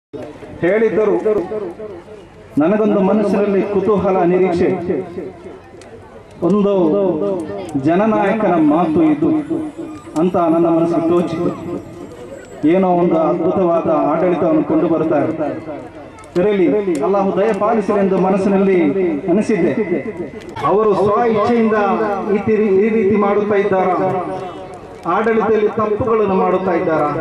ಹೇಳಿದ್ದರು ನನಗೊಂದು ಮನಸ್ಸಿನಲ್ಲಿ ಕುತೂಹಲ ನಿರೀಕ್ಷೆ ಒಂದು ಜನನಾಯಕನ ಮಾತು ಇದು ಅಂತ ನನ್ನ ಮನಸ್ಸಿಗೆ ತೋಚಿತು ಏನೋ ಒಂದು ಅದ್ಭುತವಾದ ಆಡಳಿತವನ್ನು ಕೊಂಡು ಬರ್ತಾರೆ ಇರಲಿ ಅಲ್ಲಾಹು ದಯ ಪಾಲಿಸಲೆಂದು ಮನಸ್ಸಿನಲ್ಲಿ ಅನಿಸಿದ್ದೆ ಅವರು ಸ್ವ ಇಚ್ಛೆಯಿಂದ ಈ ತಿ- ಈ ರೀತಿ ಮಾಡುತ್ತಾ ಇದ್ದಾರಾ ಆಡಳಿತದಲ್ಲಿ ತಪ್ಪುಗಳನ್ನು ಮಾಡುತ್ತಾ ಇದ್ದಾರಾ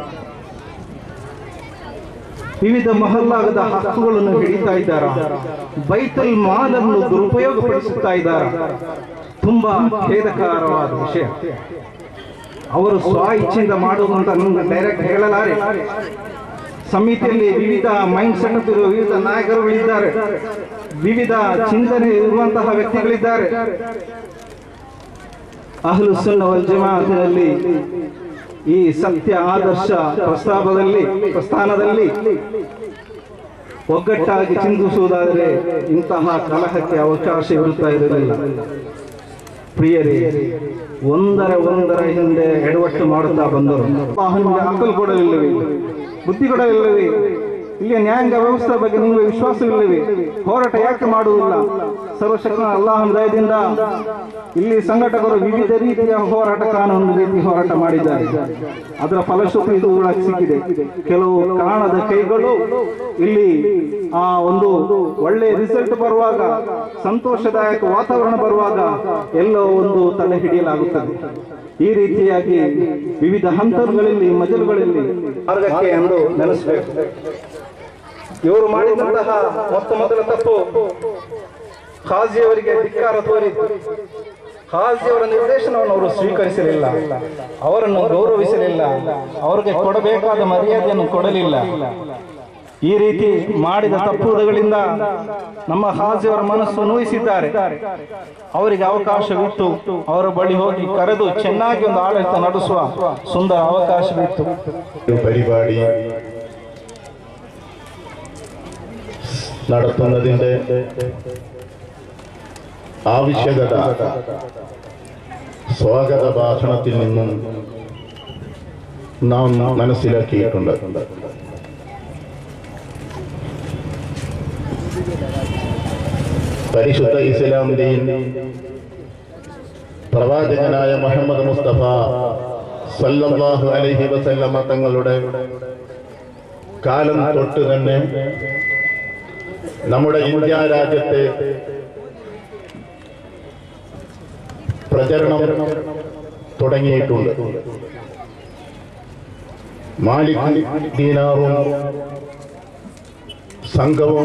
ವಿವಿಧ ಮಹಲ್ಲಾಗದ ಹಕ್ಕುಗಳನ್ನು ಹಿಡಿತಾ ಇದ್ದಾರ ಬೈತಲ್ ಮಾಲನ್ನು ದುರುಪಯೋಗಪಡಿಸುತ್ತಾ ಇದ್ದಾರ ತುಂಬಾ ಖೇದಕರವಾದ ವಿಷಯ ಅವರು ಸ್ವ ಇಚ್ಛೆಯಿಂದ ಮಾಡುವುದು ಅಂತ ನಮ್ಗೆ ಡೈರೆಕ್ಟ್ ಹೇಳಲಾರೆ ಸಮಿತಿಯಲ್ಲಿ ವಿವಿಧ ಮೈಂಡ್ ಸೆಟಪ್ ಇರುವ ವಿವಿಧ ನಾಯಕರುಗಳಿದ್ದಾರೆ ವಿವಿಧ ಚಿಂತನೆ ಇರುವಂತಹ ವ್ಯಕ್ತಿಗಳಿದ್ದಾರೆ ಅಹ್ಲು ಸುನ್ನ ವಲ್ ಜಮಾಅತಿನಲ್ಲಿ ಈ ಸತ್ಯ ಆದರ್ಶ ಪ್ರಸ್ತಾಪದಲ್ಲಿ ಪ್ರಸ್ಥಾನದಲ್ಲಿ ಒಗ್ಗಟ್ಟಾಗಿ ಚಿಂತಿಸುವುದಾದರೆ ಇಂತಹ ಕಲಹಕ್ಕೆ ಅವಕಾಶ ಇರುತ್ತಾ ಇರಲಿಲ್ಲ ಪ್ರಿಯರೇ ಒಂದರ ಒಂದರ ಹಿಂದೆ ಎಡವಟ್ಟು ಮಾಡುತ್ತಾ ಬಂದರು ಅಲ್ಲಾಹನಿಗೆ ಅಕ್ಕಲು ಕೊಡಲಿಲ್ಲವೇ ಬುದ್ಧಿ ಕೊಡಲಿಲ್ಲವೇ ಇಲ್ಲಿಯ ನ್ಯಾಯಾಂಗ ವ್ಯವಸ್ಥೆ ಬಗ್ಗೆ ನಿಮಗೆ ವಿಶ್ವಾಸವಿಲ್ಲವೇ ಹೋರಾಟ ಯಾಕೆ ಮಾಡುವುದಿಲ್ಲ ಸರ್ವಶಕ್ತ ಅಲ್ಲಾಹನ ದಯದಿಂದ ಇಲ್ಲಿ ಸಂಘಟಕರು ವಿವಿಧ ರೀತಿಯ ಹೋರಾಟ ಕಾನೂನು ರೀತಿ ಹೋರಾಟ ಮಾಡಿದ್ದಾರೆ ಅದರ ಫಲಶ್ರುತಿ ಇದು ಒಳಗೆ ಸಿಕ್ಕಿದೆ ಕೆಲವು ಕಾಣದ ಕೈಗಳು ಇಲ್ಲಿ ಆ ಒಂದು ಒಳ್ಳೆ ರಿಸಲ್ಟ್ ಬರುವಾಗ ಸಂತೋಷದಾಯಕ ವಾತಾವರಣ ಬರುವಾಗ ಎಲ್ಲೋ ಒಂದು ತಲೆ ಹಿಡಿಯಲಾಗುತ್ತದೆ ಈ ರೀತಿಯಾಗಿ ವಿವಿಧ ಹಂತಗಳಲ್ಲಿ ಮಜಲುಗಳಲ್ಲಿ ಮಾರ್ಗಕ್ಕೆ ಎಂದು ನೆನೆಸಬೇಕು ಇವರು ಮಾಡಿದಂತಹ ಮೊತ್ತ ಮೊದಲ ತಪ್ಪು ಖಾಜಿಯವರಿಗೆ ಧಿಕ್ಕಾರ ತೋರಿತು ಖಾಜಿಯವರ ನಿರ್ದೇಶನವನ್ನು ಅವರು ಸ್ವೀಕರಿಸಲಿಲ್ಲ ಅವರನ್ನು ಗೌರವಿಸಲಿಲ್ಲ ಅವರಿಗೆ ಕೊಡಬೇಕಾದ ಮರ್ಯಾದೆಯನ್ನು ಕೊಡಲಿಲ್ಲ ಈ ರೀತಿ ಮಾಡಿದ ತಪ್ಪುಗಳಿಂದ ನಮ್ಮ ಹಾಜಿಯವರ ಮನಸ್ಸು ನೋಯಿಸಿದ್ದಾರೆ ಅವರಿಗೆ ಅವಕಾಶವಿತ್ತು ಅವರ ಬಳಿ ಹೋಗಿ ಕರೆದು ಚೆನ್ನಾಗಿ ಒಂದು ಆಡಳಿತ ನಡೆಸುವ ಸುಂದರ ಅವಕಾಶವಿತ್ತು ഒരു പരിപാടി നടത്തുന്നതിന്റെ ആവശ്യകത സ്വാഗത ഭാഷണത്തിൽ നിന്നും നാം മനസ്സിലാക്കിയിട്ടുണ്ട് പരിശുദ്ധ ഇസ്ലാം ദീൻ പ്രവാചകനായ മുഹമ്മദ് മുസ്തഫ സല്ലല്ലാഹു അലൈഹി വസല്ലമ തങ്ങളുടെ കാലം തൊട്ട് തന്നെ നമ്മുടെ ഇന്ത്യ രാജ്യത്തെ പ്രചരണം തുടങ്ങിയിട്ടുണ്ട് മാലിക് ദീനാറും സംഘവും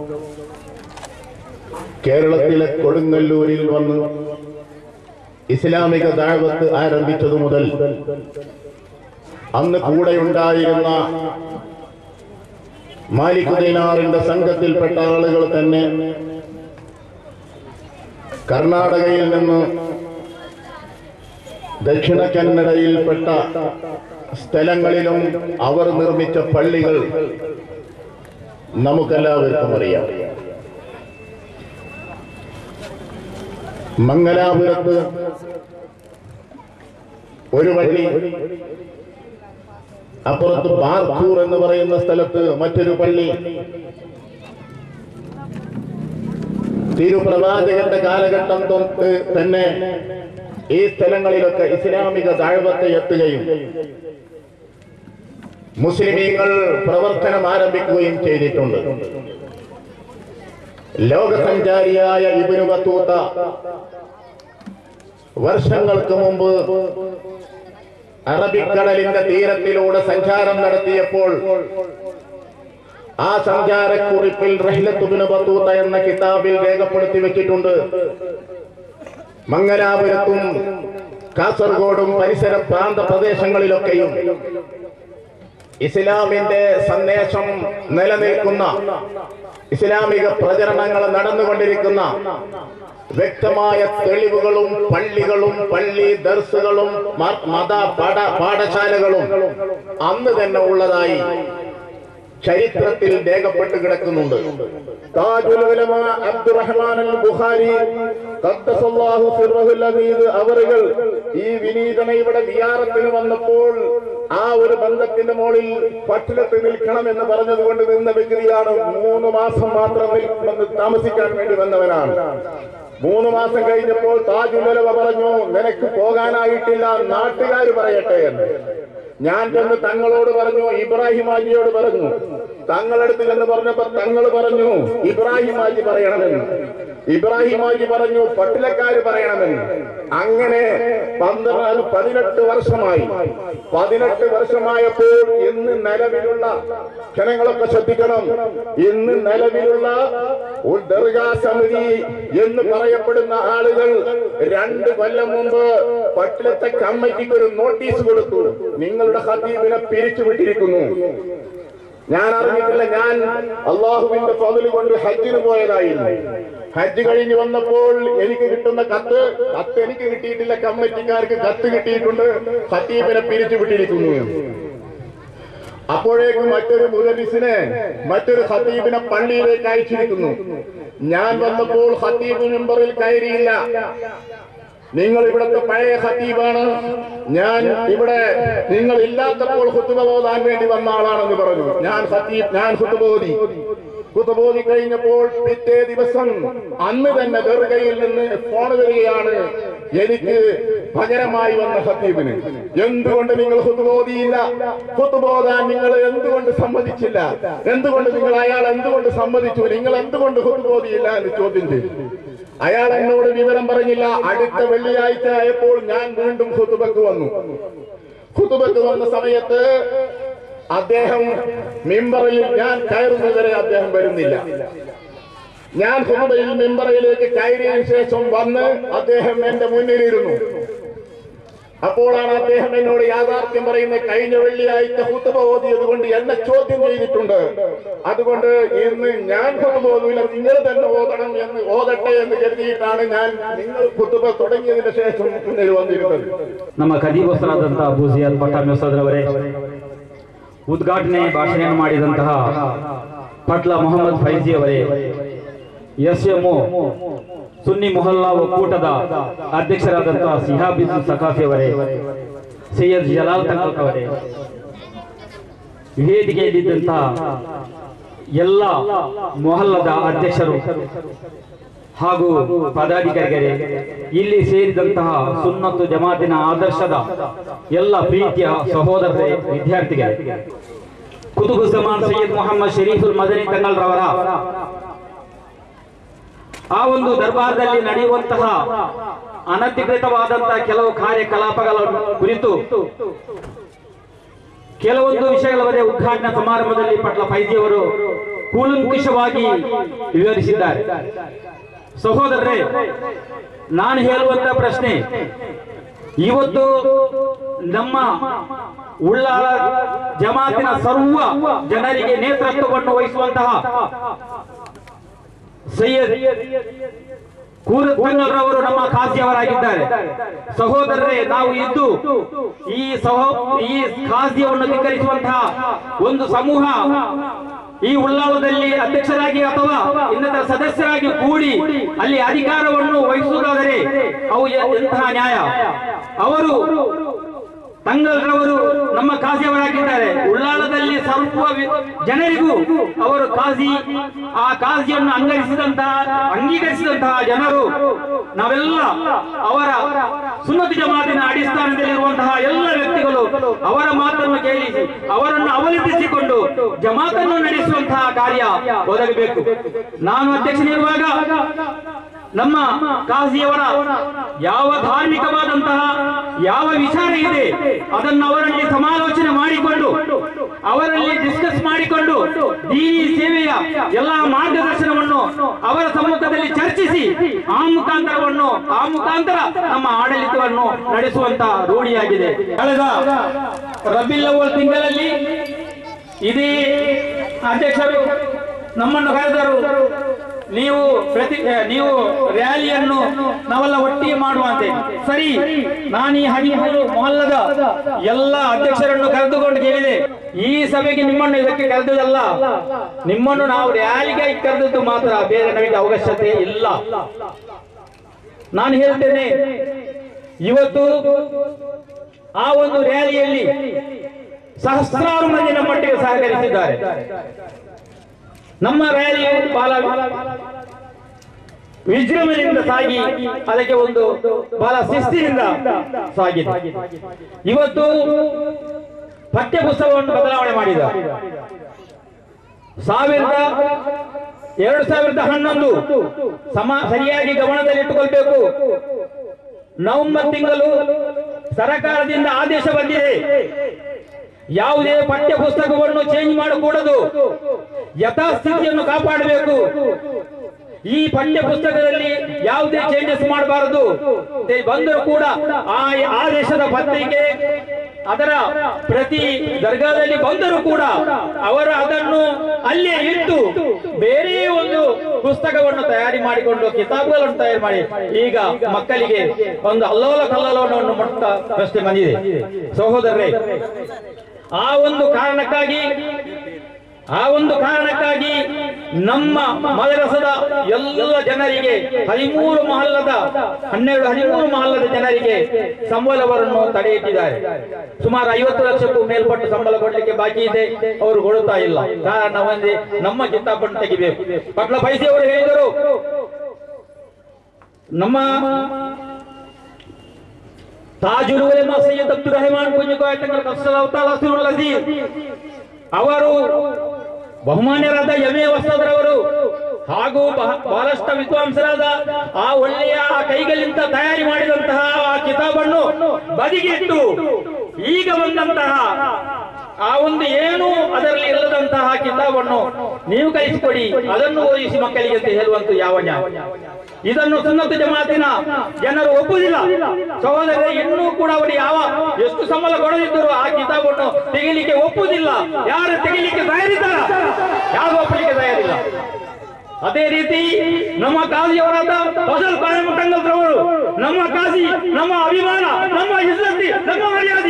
കേരളത്തിലെ കൊടുങ്ങല്ലൂരിൽ വന്ന് ഇസ്ലാമിക ദാവത്ത് ആരംഭിച്ചതു മുതൽ അന്ന് കൂടെയുണ്ടായിരുന്ന മാലിക് ദീനാറിന്റെ സംഘത്തിൽപ്പെട്ട ആളുകൾ തന്നെ കർണാടകയിൽ നിന്ന് ദക്ഷിണ കന്നഡയിൽപ്പെട്ട സ്ഥലങ്ങളിലും അവർ നിർമ്മിച്ച പള്ളികൾ നമുക്കെല്ലാവർക്കും അറിയാം മംഗലാപുരത്ത് ഒരു പള്ളി അപ്പുറത്ത് ബാർക്കൂർ എന്ന് പറയുന്ന സ്ഥലത്ത് മറ്റൊരു പള്ളി തിരുപ്രവാചകന്റെ കാലഘട്ടം തൊട്ട് തന്നെ ഈ സ്ഥലങ്ങളിലൊക്കെ ഇസ്ലാമിക താഴ്വത്തെ എത്തുകയും മുസ്ലിമീങ്ങൾ പ്രവർത്തനം ആരംഭിക്കുകയും ചെയ്തിട്ടുണ്ട് ലോകസഞ്ചാരിയായ ഇബിനു ബത്തൂത്ത വർഷങ്ങൾക്ക് മുമ്പ് അറബിക്കടലിന്റെ തീരത്തിലൂടെ സഞ്ചാരം നടത്തിയപ്പോൾ ആ സഞ്ചാരക്കുറിപ്പിൽ റഹ്ലത്തുബിന് ബത്തൂത്ത എന്ന കിതാബിൽ രേഖപ്പെടുത്തി വെച്ചിട്ടുണ്ട് മംഗലാപുരത്തും കാസർഗോഡും പരിസര പ്രാന്ത പ്രദേശങ്ങളിലൊക്കെയും ഇസ്ലാമിന്റെ സന്ദേശം നിലനിൽക്കുന്ന ഇസ്ലാമിക പ്രചരണങ്ങൾ നടന്നുകൊണ്ടിരിക്കുന്ന വ്യക്തമായ തെളിവുകളും പള്ളികളും പള്ളി ദർസുകളും മ- മത പാഠ പാഠശാലകളും അന്ന് തന്നെ ഉള്ളതായി ചരിത്രത്തിൽ രേഖപ്പെട്ട് കിടക്കുന്നുണ്ട് താജുൽ ഉലമ അബ്ദുറഹ്മാൻ അൽ ബുഖാരി ഖദ്ദസല്ലാഹു സിർറഹുൽ അസീസ് അവറുകൾ ഈ വിനീതന ഇവിടെ വിയാറത്തിന് വന്നപ്പോൾ ആ ഒരു ബന്ധത്തിന്റെ മുകളിൽ പട്ടിലത്ത് നിൽക്കണം എന്ന് പറഞ്ഞതുകൊണ്ട് നിന്ന വ്യക്തിയാണ് മൂന്ന് മാസം മാത്രം നിൽ- വന്ന് താമസിക്കാൻ വേണ്ടി വന്നവനാണ് മൂന്ന് മാസം കഴിഞ്ഞപ്പോൾ താജുലവ പറഞ്ഞു നിനക്ക് പോകാനായിട്ടില്ല നാട്ടുകാർ പറയട്ടെ എന്ന് ഞാൻ ചെന്ന് തങ്ങളോട് പറഞ്ഞു ഇബ്രാഹിം ഹാജിയോട് പറഞ്ഞു തങ്ങളടുത്ത് എന്ന് പറഞ്ഞപ്പോ തങ്ങൾ പറഞ്ഞു ഇബ്രാഹിം ഹാജി പറയണമെന്ന് ഇബ്രാഹിം ഹാജി പറഞ്ഞു പട്ടിലക്കാര് പറയണമെന്ന് അങ്ങനെ പന്ത്രണ്ട് പതിനെട്ട് വർഷമായി പതിനെട്ട് വർഷമായപ്പോൾ ഇന്ന് നിലവിലുള്ള ജനങ്ങളൊക്കെ ശ്രദ്ധിക്കണം ഇന്ന് നിലവിലുള്ള ഒരു ദർഗാ സമിതി എന്ന് പറയപ്പെടുന്ന ആളുകൾ രണ്ട് കൊല്ലം മുമ്പ് പട്ടിലത്തെ കമ്മിറ്റിക്ക് ഒരു നോട്ടീസ് കൊടുത്തു നിങ്ങളുടെ ഹത്തീബിനെ പിരിച്ചുവിട്ടിരിക്കുന്നു ഞാൻ അറിഞ്ഞിട്ടില്ല ഞാൻ അള്ളാഹുവിന്റെ പതില് കൊണ്ട് ഹജ്ജിന് പോയതായിരുന്നു ഹജ്ജ് കഴിഞ്ഞ് വന്നപ്പോൾ എനിക്ക് കിട്ടുന്ന കത്ത് കത്ത് എനിക്ക് കിട്ടിയിട്ടില്ല കമ്മിറ്റിക്കാർക്ക് കത്ത് കിട്ടിയിട്ടുണ്ട് ഹത്തീബിനെ പിരിച്ചുവിട്ടിരിക്കുന്നു അപ്പോഴേക്കും മറ്റൊരു മുദരിസിനെ മറ്റൊരു ഹത്തീബിനെ പള്ളിയിലേക്ക് അയച്ചിരിക്കുന്നു ഞാൻ വന്നപ്പോൾ ഹത്തീബ് മെമ്പറിൽ കയറിയില്ല നിങ്ങൾ ഇവിടുത്തെ പഴയ ഹത്തീബാണ് ഞാൻ ഇവിടെ നിങ്ങൾ ഇല്ലാത്തപ്പോൾ ഹുത്തുബ ഓതാൻ വേണ്ടി വന്ന ആളാണെന്ന് പറഞ്ഞു ഞാൻ ഹത്തീബ് ഞാൻ ഹുത്തുബോധി ഹുത്തുബോധി കഴിഞ്ഞപ്പോൾ പിറ്റേ ദിവസം അന്ന് തന്നെ ദർഗയിൽ നിന്ന് ഫോൺ വരികയാണ് എനിക്ക് പകരമായി വന്ന ഹത്തീബിന് എന്തുകൊണ്ട് നിങ്ങൾ ഹുത്തുബോധിയില്ല ഹുത്തുബോധാൻ നിങ്ങൾ എന്തുകൊണ്ട് സമ്മതിച്ചില്ല എന്തുകൊണ്ട് നിങ്ങൾ അയാൾ എന്തുകൊണ്ട് സമ്മതിച്ചു നിങ്ങൾ എന്തുകൊണ്ട് ഹുത്തുബോധിയില്ല എന്ന് ചോദ്യം ചെയ്തു അയാൾ എന്നോട് വിവരം പറഞ്ഞില്ല അടുത്ത വെള്ളിയാഴ്ച ആയപ്പോൾ ഞാൻ വീണ്ടും ഖുതുബക്ക് വന്നു ഖുതുബക്ക് വന്ന സമയത്ത് അദ്ദേഹം മിമ്പറിൽ ഞാൻ കയറുന്നതുവരെ അദ്ദേഹം വരുന്നില്ല ഞാൻ ഖുതുബയിൽ മിമ്പറയിലേക്ക് കയറിയതിനു ശേഷം വന്ന് അദ്ദേഹം എന്റെ മുന്നിലിരുന്നു അപ്പോഴാണ് അദ്ദേഹം എന്നോട് യാഥാർത്ഥ്യം പറയുന്നത് കഴിഞ്ഞ വെള്ളിയാഴ്ച ഹുത്തുബ ഓതിയത് കൊണ്ട് എന്നെ ചോദ്യം ചെയ്തിട്ടുണ്ട് അതുകൊണ്ട് ഇന്ന് ഞാൻ ഹുത്തുബ ഓതൂല നിങ്ങൾ തന്നെ ഓതണം എന്ന് ഓതട്ടെ എന്ന് കരുതിയിട്ടാണ് ഞാൻ നിങ്ങൾ ഹുത്തുബ തുടങ്ങിയതിന് ശേഷം മുന്നിൽ വന്നിരുന്നത് ನಮ್ಮ ಖದೀಬಸರಾದಂತಹ ಬೂಸಿಯಾದ್ ಪಟ್ಟಾಮಿ ವಸದ್ರವರೇ ಉದ್ಘಾಟನೆ ಭಾಷಣೆಯನ್ನು ಮಾಡಿದಂತಹ ಪಟ್ಲ ಮೊಹಮ್ಮದ್ ಫೈಜಿ ಅವರೇ ಎಸ್ ಎಂ ಸುನ್ನಿ ಮೊಹಲ್ಲಾ ಒಕ್ಕೂಟದ ಅಧ್ಯಕ್ಷರಾದಂತಹ ಸಿಹಾಬಿನ್ ಸಖಾಫಿ ಅವರೇ ಸೈಯದ್ ಜಲಾಲ್ ತಂಕಕ್ ಅವರೇ ವೇದಿಕೆಯಲ್ಲಿದ್ದಂತಹ ಎಲ್ಲ ಮೊಹಲ್ಲದ ಅಧ್ಯಕ್ಷರು ಹಾಗೂ ಪದಾಧಿಕಾರಿಗಳೇ ಇಲ್ಲಿ ಸೇರಿದಂತಹ ಸುನ್ನತ್ತು ಜಮಾತಿನ ಆದರ್ಶದ ಎಲ್ಲ ಪ್ರೀತಿಯ ಸಹೋದರರೇ ವಿದ್ಯಾರ್ಥಿಗಳೇ ಕುತುಬು ಜಮಾನ್ ಸೈಯದ್ ಮೊಹಮ್ಮದ್ ಶರೀಫುಲ್ ಮದನಿ ತಂಗಲ್ರವರ ಆ ಒಂದು ದರ್ಬಾರದಲ್ಲಿ ನಡೆಯುವಂತಹ ಅನಧಿಕೃತವಾದಂತಹ ಕೆಲವು ಕಾರ್ಯಕಲಾಪಗಳ ಕುರಿತು ಕೆಲವೊಂದು ವಿಷಯಗಳ ಬಗ್ಗೆ ಉದ್ಘಾಟನಾ ಸಮಾರಂಭದಲ್ಲಿ ಪಟ್ಲ ಫೈಜಿಯವರು ಕೂಲಂಕುಷವಾಗಿ ವಿವರಿಸಿದ್ದಾರೆ ಸಹೋದರರೇ ನಾನು ಹೇಳುವಂತ ಪ್ರಶ್ನೆ ಇವತ್ತು ನಮ್ಮ ಉಳ್ಳಾಳ ಜಮಾತಿನ ಸರ್ವ ಜನರಿಗೆ ನೇತೃತ್ವವನ್ನು ವಹಿಸುವಂತಹ ಸೈಯದ್ ಕೂರತ್ಮಂಗಲ್ರವರು ನಮ್ಮ ಖಾಸಿಯವರಾಗಿದ್ದಾರೆ ಸಹೋದರರೇ ನಾವು ಇದ್ದು ಈ ಸಹೋ ಈ ಖಾಸಿಯವನ್ನು ಧಿಕ್ಕರಿಸುವಂತಹ ಒಂದು ಸಮೂಹ ಈ ಉಳ್ಳಾಳದಲ್ಲಿ ಅಧ್ಯಕ್ಷರಾಗಿ ಅಥವಾ ಇನ್ನಿತರ ಸದಸ್ಯರಾಗಿ ಕೂಡಿ ಅಲ್ಲಿ ಅಧಿಕಾರವನ್ನು ವಹಿಸುವುದಾದರೆ ಅವು ಎ- ಎಂತಹ ನ್ಯಾಯ ಅವರು ತಂಗಲ್ರವರು ನಮ್ಮ ಕಾಜಿಯವರಾಗಿದ್ದಾರೆ ಉಳ್ಳಾಳದಲ್ಲಿ ಸ್ವಲ್ಪ ವಿ- ಜನರಿಗೂ ಅವರು ಕಾಜಿ ಆ ಕಾಜಿಯನ್ನು ಅಂಗೀಕರಿಸಿದಂತಹ ಅಂಗೀಕರಿಸಿದಂತಹ ಜನರು ನಾವೆಲ್ಲ ಅವರ ಸುನ್ನತಿ ಜಮಾತಿನ ಅಡಿಸ್ಥಾನದಲ್ಲಿರುವಂತಹ ಎಲ್ಲ ವ್ಯಕ್ತಿಗಳು ಅವರ ಮಾತನ್ನು ಕೇಳಿ ಅವರನ್ನು ಅವಲಂಬಿಸಿಕೊಂಡು ಜಮಾತನ್ನು ನಡೆಸುವಂತಹ ಕಾರ್ಯ ಒದಗಬೇಕು ನಾನು ಅಧ್ಯಕ್ಷನಿರುವಾಗ ನಮ್ಮ ಕಾಜಿಯವರ ಯಾವ ಧಾರ್ಮಿಕವಾದಂತಹ ಯಾವ ವಿಚಾರ ಇದೆ ಅದನ್ನು ಅವರಲ್ಲಿ ಸಮಾಲೋಚನೆ ಮಾಡಿಕೊಂಡು ಅವರಲ್ಲಿ ಡಿಸ್ಕಸ್ ಮಾಡಿಕೊಂಡು ದೀನಿ ಸೇವೆಯ ಎಲ್ಲ ಮಾರ್ಗದರ್ಶನವನ್ನು ಅವರ ಸಮ್ಮುಖದಲ್ಲಿ ಚರ್ಚಿಸಿ ಆ ಮುಖಾಂತರವನ್ನು ಆ ಮುಖಾಂತರ ನಮ್ಮ ಆಡಳಿತವನ್ನು ನಡೆಸುವಂತ ರೂಢಿಯಾಗಿದೆ ಕಳೆದ ರಬಿಲ್ ಅವಲ್ ತಿಂಗಳಲ್ಲಿ ಇದೇ ಅಧ್ಯಕ್ಷರು ನಮ್ಮನ್ನು ಕರೆದರು ನೀವು ಪ್ರತಿ ನೀವು ರ್ಯಾಲಿಯನ್ನು ನಾವೆಲ್ಲ ಒಟ್ಟಿಗೆ ಮಾಡುವಂತೆ ಸರಿ ನಾನು ಈ ಹದಿಮೂರು ಮೊಹಲ್ಲದ ಎಲ್ಲ ಅಧ್ಯಕ್ಷರನ್ನು ಕರೆದುಕೊಂಡು ಕೇಳಿದೆ ಈ ಸಭೆಗೆ ನಿಮ್ಮನ್ನು ಇದಕ್ಕೆ ಕರೆದದಲ್ಲ ನಿಮ್ಮನ್ನು ನಾವು ರ್ಯಾಲಿಗೆ ಕರೆದದ್ದು ಮಾತ್ರ ಬೇರೆ ನಮಗೆ ಅವಶ್ಯಕತೆ ಇಲ್ಲ ನಾನು ಹೇಳ್ತೇನೆ ಇವತ್ತು ಆ ಒಂದು ರ್ಯಾಲಿಯಲ್ಲಿ ಸಹಸ್ರಾರು ಮಂದಿ ನಮ್ಮೊಟ್ಟಿಗೆ ಸಹಕರಿಸಿದ್ದಾರೆ ನಮ್ಮ ರ್ಯಾಲಿಯು ಬಹಳ ವಿಜೃಂಭಣೆಯಿಂದ ಸಾಗಿ ಅದಕ್ಕೆ ಒಂದು ಬಹಳ ಶಿಸ್ತಿನಿಂದ ಸಾಗಿದೆ ಇವತ್ತು ಪಠ್ಯ ಪುಸ್ತಕವನ್ನು ಬದಲಾವಣೆ ಮಾಡಿದ ಸಾವಿರದ ಎರಡು ಸಾವಿರದ ಹನ್ನೊಂದು ಸಮ ಸರಿಯಾಗಿ ಗಮನದಲ್ಲಿಟ್ಟುಕೊಳ್ಬೇಕು ನವೆಂಬರ್ ತಿಂಗಳು ಸರಕಾರದಿಂದ ಆದೇಶ ಬಂದಿದೆ ಯಾವುದೇ ಪಠ್ಯ ಪುಸ್ತಕವನ್ನು ಚೇಂಜ್ ಮಾಡಕೂಡದು ಯಥಾಸ್ಥಿತಿಯನ್ನು ಕಾಪಾಡಬೇಕು ಈ ಪಠ್ಯ ಪುಸ್ತಕದಲ್ಲಿ ಯಾವುದೇ ಚೇಂಜಸ್ ಮಾಡಬಾರದು ತೆ- ಬಂದರೂ ಕೂಡ ಆ ಆದೇಶದ ಪತ್ರಿಕೆ ಅದರ ಪ್ರತಿ ದರ್ಗಾದಲ್ಲಿ ಬಂದರೂ ಕೂಡ ಅವರು ಅದನ್ನು ಅಲ್ಲೇ ಇಟ್ಟು ಬೇರೆ ಒಂದು ಪುಸ್ತಕವನ್ನು ತಯಾರಿ ಮಾಡಿಕೊಂಡು ಕಿತಾಬುಗಳನ್ನು ತಯಾರು ಮಾಡಿ ಈಗ ಮಕ್ಕಳಿಗೆ ಒಂದು ಅಲ್ಲೋಲ ಕಲ್ಲೋಲವನ್ನು ಮಾಡುತ್ತಾ ಪ್ರಶ್ನೆ ಬಂದಿದೆ ಸಹೋದರರೇ ಆ ಒಂದು ಕಾರಣಕ್ಕಾಗಿ ಆ ಒಂದು ಕಾರಣಕ್ಕಾಗಿ ನಮ್ಮ ಮದರಸದ ಎಲ್ಲ ಜನರಿಗೆ ಹದಿಮೂರು ಮಹಲ್ಲದ ಹನ್ನೆರಡು ಹದಿಮೂರು ಮಹಲ್ಲದ ಜನರಿಗೆ ಸಂಬಳವನ್ನು ತಡೆ ಇಟ್ಟಿದ್ದಾರೆ ಸುಮಾರು ಐವತ್ತು ಲಕ್ಷಕ್ಕೂ ಮೇಲ್ಪಟ್ಟು ಸಂಬಳ ಕೊಡ್ಲಿಕ್ಕೆ ಬಾಕಿ ಇದೆ ಅವರು ಕೊಡುತ್ತಾ ಇಲ್ಲ ಕಾರಣ ಒಂದೇ ನಮ್ಮ ಕಿತಾಬನ್ನು ತೆಗಿಬೇಕು ಪಟ್ಲ ಪೈಸೆ ಅವರು ಹೇಳಿದರು ನಮ್ಮ ತಾಜುಲ್ ಉಲಮಾ ಸೈಯದ್ ಅಬ್ದುಲ್ ರೆಹಮಾನ್ ಕುಂಜುಕಾಯ್ ತಂಗಳ ಕಸಲಾವ್ ತಾಲಾ ಸುರುಲ್ ಅಜೀಜ್ ಅವರು ಬಹುಮಾನ್ಯರಾದ ಎಂ ಎ ವಸ್ತದ್ರವರು ಹಾಗೂ ಬಹ- ಬಹಳಷ್ಟು ವಿದ್ವಾಂಸರಾದ ಆ ಒಳ್ಳೆಯ ಆ ಕೈಗಳಿಂದ ತಯಾರಿ ಮಾಡಿದಂತಹ ಆ ಕಿತಾಬನ್ನು ಬದಿಗಿಟ್ಟು ಈಗ ಬಂದಂತಹ ಆ ಒಂದು ಏನು ಅದರಲ್ಲಿ ಇಲ್ಲದಂತಹ ಕಿತಾಬನ್ನು ನೀವು ಕಲಿಸಿಕೊಡಿ ಅದನ್ನು ಓದಿಸಿ ಮಕ್ಕಳಿಗೆ ಅಂತ ಹೇಳುವಂತ ಯಾವ ನ್ಯಾಯ ಇದನ್ನು ಸುನ್ನತ ಜಮಾತಿನ ಜನರು ಒಪ್ಪುವುದಿಲ್ಲ ಸಹೋದರ ಇನ್ನೂ ಕೂಡ ಅವರು ಯಾವ ಎಷ್ಟು ಸಂಬಳ ಕೊಡದಿದ್ದರು ಆ ಕಿತಾಬನ್ನು ತೆಗಿಲಿಕ್ಕೆ ಒಪ್ಪುವುದಿಲ್ಲ ಯಾರು ತೆಗಿಲಿಕ್ಕೆ ತಯಾರಿದ್ದಾರ ಯಾರು ಒಪ್ಪಲಿಕ್ಕೆ ತಯಾರಿಲ್ಲ ಅದೇ ರೀತಿ ನಮ್ಮ ಕಾಜಿಯವರಾದ ಫಸಲ್ ಕಾಯಂ ಟಂಗಲ್ರವರು ನಮ್ಮ ಕಾಜಿ ನಮ್ಮ ಅಭಿಮಾನ ನಮ್ಮ ಇಜ್ಜತಿ ನಮ್ಮ ಮರ್ಯಾದೆ